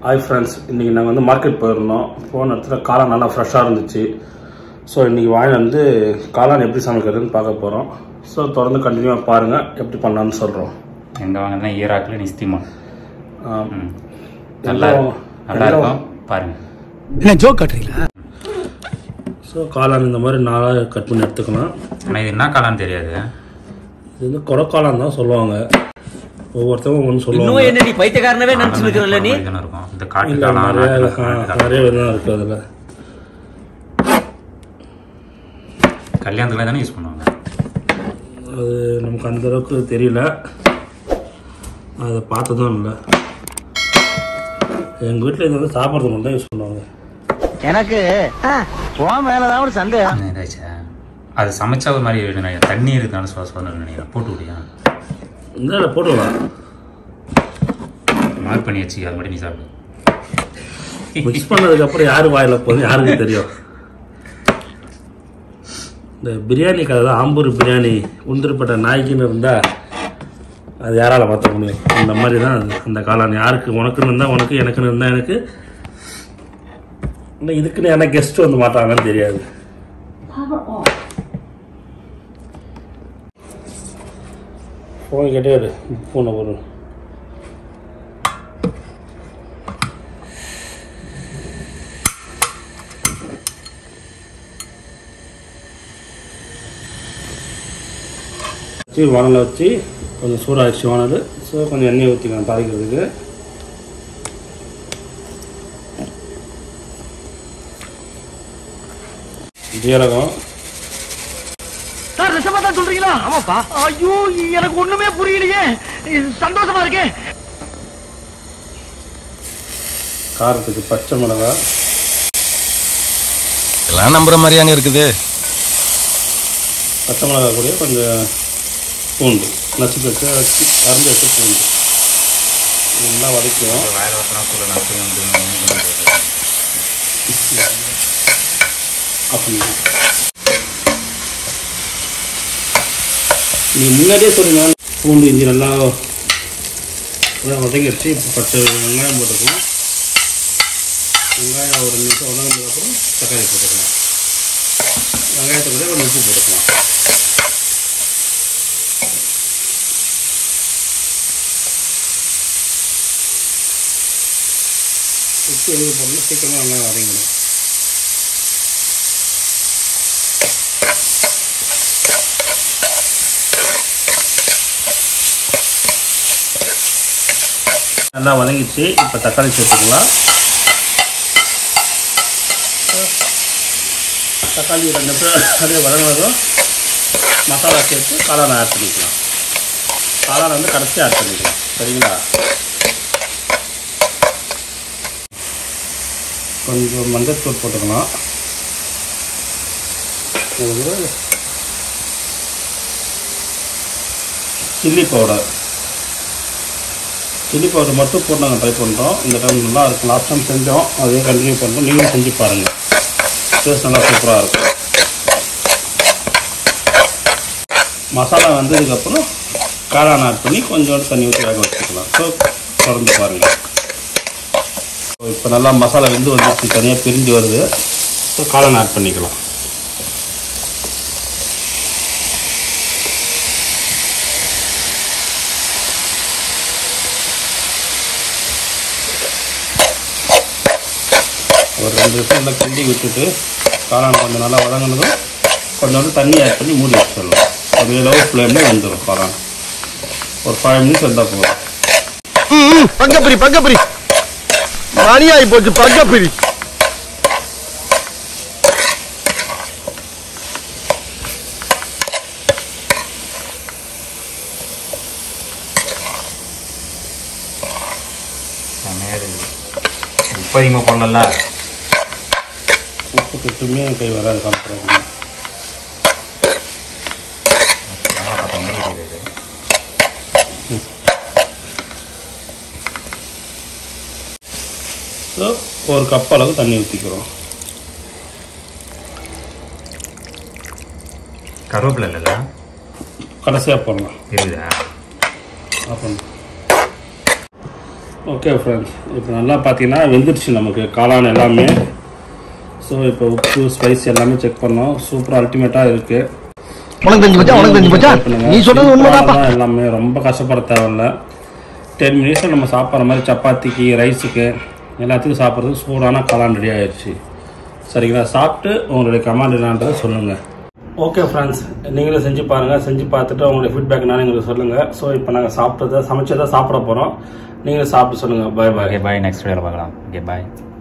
Hi friends இன்றைக்கி நாங்கள் வந்து மார்க்கெட் போயிருந்தோம் போன இடத்துல காளான் நல்லா ஃப்ரெஷ்ஷாக இருந்துச்சு ஸோ இன்றைக்கி வாங்கி வந்து காளான் எப்படி சமைக்கிறதுன்னு பார்க்க போகிறோம் ஸோ தொடர்ந்து கண்டினியூவாக பாருங்கள் எப்படி பண்ணலான்னு சொல்கிறோம் எங்கே வாங்கினா ஈராக்கில் நிஸ்திமான் ம். நல்லா நல்லா நல்லா இருக்கும் பாருங்க என்ன ஜோக் காட்டுறீங்களா ஸோ காளான் இந்த மாதிரி நாளாக கட் பண்ணி எடுத்துக்கலாம் ஆனால் இது என்ன காலான்னு தெரியாது இது வந்து கொடக்காளான் தான் சொல்லுவாங்க ஒவ்வொருத்தவங்க ஒன்று இன்னும் சொல்லுவாங்க என்ன நீ பைத்தியக்காரனவே நினைச்சு நிக்கிறல்ல நீ தானே இருக்கும் இந்த காட்டு இல்லை காளான் நிறைய நாட்டு ஆ, காளான், நிறைய விதம் இருக்குது அதில் கல்யாணத்துல தானே யூஸ் பண்ணுவாங்க அது நமக்கு அந்த அளவுக்கு தெரியல அதை பார்த்ததும் இல்லை எங்கள் வீட்டில் இது வந்து சாப்பிட்றது மட்டும் தான் யூஸ் பண்ணுவாங்க எனக்கு உன் மேலதான் ஒரு சந்தேகம் என்ன இதாச்சா அது சமைச்சா ஒரு மாதிரி நினைக்கிறேன் தண்ணி இருக்கிறனால சுவா சுவான்னு நினைக்கிறேன் போட்டு விடியா இந்த இதில் போட்டுக்கலாம் மார்க் பண்ணி வச்சு அது மட்டும் நீ சாப்பிடு மிக்ஸ் பண்ணதுக்கப்புறம் யார் வாயில் போகுது யாருக்கு தெரியும் இந்த பிரியாணி கதை தான் ஆம்பூர் பிரியாணி உந்திரிப்பட்ட நாய்க்குன்னு இருந்தால் அது யாரால் பார்த்த முடியும் அந்த மாதிரி தான் அது அந்த காளான் யாருக்கு உனக்குன்னு இருந்தால் உனக்கு எனக்குன்னு இருந்தால் எனக்கு இல்லை இதுக்குன்னு என்ன கெஸ்ட் வந்து மாட்டாங்கன்னு தெரியாது ஃபோன் கேட்டே இரு பூனை பொருள் வச்சு வானலை வச்சு கொஞ்சம் சூடாகிடுச்சு வானல் ஸோ கொஞ்சம் எண்ணெய் ஊற்றிக்கலாம் தாளிக்கிறதுக்கு ஜீரகம் சார் நிஜமா தான் சொல்றீங்களா ஆமாப்பா ஐயோ எனக்கு ஒண்ணுமே புரியலையே இது சந்தோஷமா இருக்கே காரத்துக்கு பச்சை மிளகாய் எல்லாம் நம்புற மாதிரியாங்க இருக்குது பச்சை மிளகாய் கூட கொஞ்சம் பூண்டு நசுக்கி வச்சு வச்சு அரைஞ்சி வச்சு பூண்டு நல்லா வதக்குவோம் வேலை வரலாம் சொல்லலாம் அப்படி நீ முன்னாடியே சொல்லுங்க பூண்டு இஞ்சி நல்லா நல்லா வதங்கி வச்சு இப்போ பச்சை வெங்காயம் போட்டுக்கலாம் வெங்காயம் ஒரு நிமிஷம் வதங்கினதுக்கப்புறம் தக்காளி போட்டுக்கலாம் வெங்காயத்தை கூட கொஞ்சம் உப்பு போட்டுக்கலாம் உப்பு எதுக்கு போடணும் சீக்கிரமாக நல்லா வதங்கிடும் நல்லா வதங்கிச்சு இப்போ தக்காளி சேர்த்துக்கலாம் தக்காளி ரெண்டு நிமிஷம் அப்படியே வதங்கினதும் மசாலா சேர்த்து காளான் ஆட் பண்ணிக்கலாம் காளான் வந்து கடைசி ஆட் பண்ணிக்கலாம் சரிங்களா கொஞ்சம் மஞ்சத்தூள் போட்டுக்கலாம் ஒரு சில்லி பவுடர் சில்லி பவுடர் மட்டும் போட்டு நாங்கள் ட்ரை பண்ணுறோம் இந்த டைம் நல்லா இருக்கும் லாஸ்ட் டைம் செஞ்சோம் அதே கண்டினியூ பண்ணுறோம் நீங்களும் செஞ்சு பாருங்கள் டேஸ்ட் நல்லா சூப்பராக இருக்கும் மசாலா வந்ததுக்கப்புறம் காளான் ஆட் பண்ணி கொஞ்சோண்டு தண்ணி ஊற்றி வேக வச்சுக்கலாம் ஸோ தொடர்ந்து பாருங்கள் இப்போ நல்லா மசாலா வெந்து வந்துச்சு தனியாக பிரிஞ்சு வருது ஸோ காளான் ஆட் பண்ணிக்கலாம் ஒரு ரெண்டு நிமிஷம் நல்லா கிண்டி விட்டுட்டு காளான் கொஞ்சம் நல்லா வதங்கினதும் கொஞ்சோண்டு தண்ணி ஆட் பண்ணி மூடி வச்சிடலாம் அப்படியே லவ் ஃப்ளேமில் வந்துடும் காளான் ஒரு ஃபைவ் மினிட்ஸ் இருந்தால் போதும் பங்கப்பிரி பங்கப்பிரி மணியாகி போச்சு பங்கப்பிரி உப்பு அதிகமாக போடல உப்பு கிட்டுமே கை வராது காமிக்கிறேன் ஸோ ஒரு கப் அளவு தண்ணி ஊற்றிக்கிறோம் கருவேப்பிலை இல்லைல்ல கடைசியாக போடலாம் இருக்குதா ஆஃப் பண்ணு ஓகே ஃப்ரெண்ட்ஸ் இப்போ நல்லா பார்த்தீங்கன்னா வெந்துடுச்சு நமக்கு காளான் எல்லாமே ஸோ இப்போ உப்பு ஸ்பைஸ் எல்லாமே செக் பண்ணோம் சூப்பர் அல்டிமேட்டாக இருக்குது உனக்கு தெரிஞ்சு போச்சா உனக்கு தெரிஞ்சு போச்சா நீ சொல்றது உண்மைதான்ப்பா தான் எல்லாமே ரொம்ப கஷ்டப்பட தேவையில்ல டென் மினிட்ஸில் நம்ம சாப்பிட்ற மாதிரி சப்பாத்திக்கு ரைஸுக்கு எல்லாத்துக்கும் சாப்பிட்றதுக்கு சூடான காளான் ரெடி ஆயிடுச்சு சரிங்களா சாப்பிட்டு உங்களுடைய கமெண்ட் என்னன்றதை சொல்லுங்கள் ஓகே ஃப்ரெண்ட்ஸ் நீங்களும் செஞ்சு பாருங்கள் செஞ்சு பார்த்துட்டு உங்களுடைய ஃபீட்பேக் என்னன்னு எங்களுக்கு சொல்லுங்கள் ஸோ இப்போ நாங்கள் சாப்பிட்டதை சமைச்சதை சாப்பிட போகிறோம் நீங்களும் சாப்பிட்டு சொல்லுங்கள் பாய் பாய் ஓகே பாய் நெக்ஸ்ட் வீடியோவில் பார்க்கலாம் ஓகே பாய்